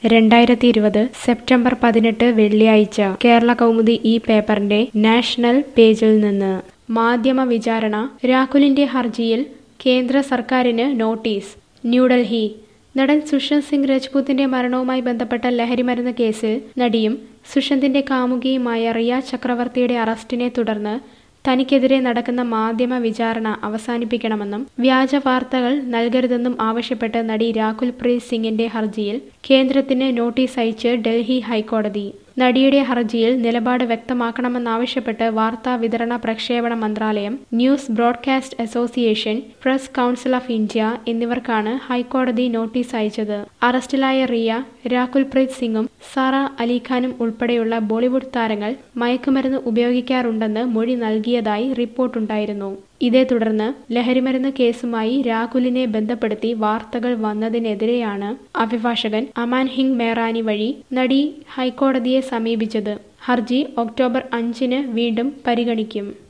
രണ്ടായിരത്തി ഇരുപത് സെപ്റ്റംബർ പതിനെട്ട് വെള്ളിയാഴ്ച കേരള കൗമുദി ഈ പേപ്പറിന്റെ നാഷണൽ പേജിൽ നിന്ന് മാധ്യമ വിചാരണ രാഹുലിന്റെ ഹർജിയിൽ കേന്ദ്ര സർക്കാരിന് നോട്ടീസ് ന്യൂഡൽഹി നടൻ സുശാന്ത് സിംഗ് രജ്പൂത്തിന്റെ മരണവുമായി ബന്ധപ്പെട്ട ലഹരിമരുന്ന് കേസിൽ നടിയും സുശാന്തിന്റെ കാമുകിയുമായ റിയ ചക്രവർത്തിയുടെ അറസ്റ്റിനെ തുടർന്ന് തനിക്കെതിരെ നടക്കുന്ന മാധ്യമ വിചാരണ അവസാനിപ്പിക്കണമെന്നും വ്യാജ വാർത്തകൾ നൽകരുതെന്നും ആവശ്യപ്പെട്ട് നടി രാഹുൽ പ്രീത് സിംഗിന്റെ ഹർജിയിൽ കേന്ദ്രത്തിന് നോട്ടീസ് അയച്ച് ഡൽഹി ഹൈക്കോടതി നടിയുടെ ഹർജിയിൽ നിലപാട് വ്യക്തമാക്കണമെന്നാവശ്യപ്പെട്ട് വാർത്താ വിതരണ പ്രക്ഷേപണ മന്ത്രാലയം News Broadcast Association Press Council of India എന്നിവർക്കാണ് ഹൈക്കോടതി നോട്ടീസ് അയച്ചത് അറസ്റ്റിലായ റിയ രാഹുൽ പ്രീത് സിംഗും സാറ അലിഖാനും ഉൾപ്പെടെയുള്ള ബോളിവുഡ് താരങ്ങൾ മയക്കുമരുന്ന് ഉപയോഗിക്കാറുണ്ടെന്ന് മൊഴി നൽകിയതായി റിപ്പോർട്ടുണ്ടായിരുന്നു ഇതേ തുടർന്ന് ലഹരിമരുന്ന് കേസുമായി രാഹുലിനെ ബന്ധപ്പെടുത്തി വാർത്തകൾ വന്നതിനെതിരെയാണ് അഭിഭാഷകൻ അമാൻ ഹിങ് മേറാനി വഴി നടി ഹൈക്കോടതിയെ സമീപിച്ചത് ഹർജി ഒക്ടോബർ അഞ്ചിന് വീണ്ടും പരിഗണിക്കും